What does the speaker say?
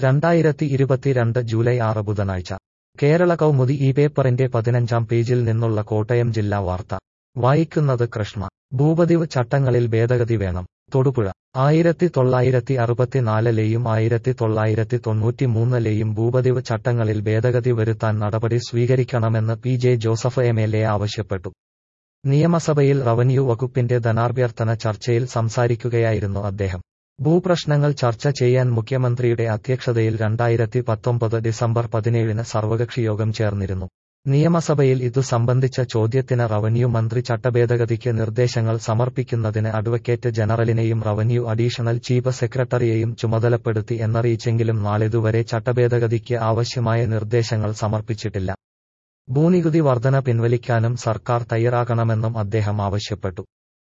രണ്ടായിരത്തി ഇരുപത്തിരണ്ട് ജൂലൈ ആറ് ബുധനാഴ്ച കേരള കൗമുദി ഈ പേപ്പറിന്റെ പതിനഞ്ചാം പേജിൽ നിന്നുള്ള കോട്ടയം ജില്ലാ വാർത്ത വായിക്കുന്നത് കൃഷ്ണ ഭൂപതിവ് ചട്ടങ്ങളിൽ ഭേദഗതി വേണം തൊടുപുഴ ആയിരത്തി തൊള്ളായിരത്തി അറുപത്തിനാലിലെയും ആയിരത്തി തൊള്ളായിരത്തി തൊണ്ണൂറ്റിമൂന്നിലെയും ഭൂപതിവ് ചട്ടങ്ങളിൽ ഭേദഗതി വരുത്താൻ നടപടി സ്വീകരിക്കണമെന്ന് P J Joseph M L A ആവശ്യപ്പെട്ടു നിയമസഭയിൽ റവന്യൂ വകുപ്പിന്റെ ധനാഭ്യർത്ഥന ചർച്ചയിൽ സംസാരിക്കുകയായിരുന്നു അദ്ദേഹം ഭൂപ്രശ്നങ്ങൾ ചർച്ച ചെയ്യാൻ മുഖ്യമന്ത്രിയുടെ അധ്യക്ഷതയിൽ രണ്ടായിരത്തി പത്തൊമ്പത് ഡിസംബർ പതിനേഴിന് സർവകക്ഷിയോഗം ചേർന്നിരുന്നു നിയമസഭയിൽ ഇതു സംബന്ധിച്ച ചോദ്യത്തിന് റവന്യൂ മന്ത്രി ചട്ടഭേദഗതിക്ക് നിർദ്ദേശങ്ങൾ സമർപ്പിക്കുന്നതിന് അഡ്വക്കേറ്റ് ജനറലിനെയും റവന്യൂ അഡീഷണൽ ചീഫ് സെക്രട്ടറിയെയും ചുമതലപ്പെടുത്തി എന്നറിയിച്ചെങ്കിലും നാളിതുവരെ ചട്ടഭേദഗതിക്ക് ആവശ്യമായ നിർദ്ദേശങ്ങൾ സമർപ്പിച്ചിട്ടില്ല ഭൂനികുതി വർധന പിൻവലിക്കാനും സർക്കാർ തയ്യാറാകണമെന്നും അദ്ദേഹം ആവശ്യപ്പെട്ടു